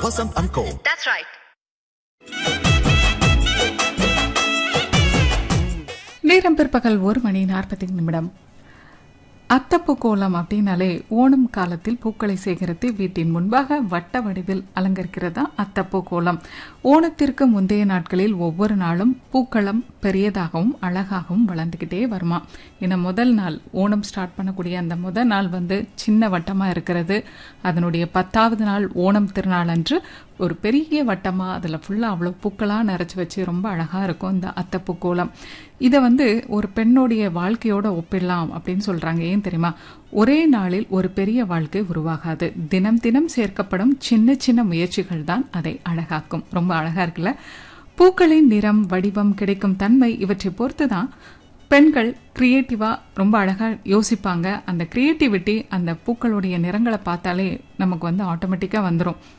Vasant and Co. That's right. நேரம் பிற்பகல் ஒரு மணி நாற்பத்தி நிமிடம் அத்தப்பூ கோலம் அப்படின்னாலே ஓணம் காலத்தில் பூக்களை சேகரித்து வீட்டின் முன்பாக வட்ட வடிவில் அலங்கரிக்கிறதா அத்தப்பூ கோலம் ஓணத்திற்கு முந்தைய நாட்களில் ஒவ்வொரு நாளும் பூக்களம் பெரியதாகவும் அழகாகவும் வளர்ந்துக்கிட்டே வருமா ஏன்னா முதல் நாள் ஓணம் ஸ்டார்ட் பண்ணக்கூடிய அந்த முதல் நாள் வந்து சின்ன வட்டமா இருக்கிறது அதனுடைய பத்தாவது நாள் ஓணம் திருநாள் அன்று ஒரு பெரிய வட்டமா அதுல ஃபுல்லா அவ்வளவு பூக்களா நிறைச்சு வச்சு ரொம்ப அழகா இருக்கும் இந்த அத்தப்பூ கோலம் இதை வந்து ஒரு பெண்ணுடைய வாழ்க்கையோட ஒப்பிடலாம் அப்படின்னு சொல்றாங்க ஏன் தெரியுமா ஒரே நாளில் ஒரு பெரிய வாழ்க்கை உருவாகாது தினம் தினம் சேர்க்கப்படும் சின்ன சின்ன முயற்சிகள் தான் அதை அழகாக்கும் ரொம்ப அழகா இருக்குல்ல பூக்களின் நிறம் வடிவம் கிடைக்கும் தன்மை இவற்றை பொறுத்து தான் பெண்கள் கிரியேட்டிவா ரொம்ப அழகா யோசிப்பாங்க அந்த கிரியேட்டிவிட்டி அந்த பூக்களுடைய நிறங்களை பார்த்தாலே நமக்கு வந்து ஆட்டோமேட்டிக்கா வந்துடும்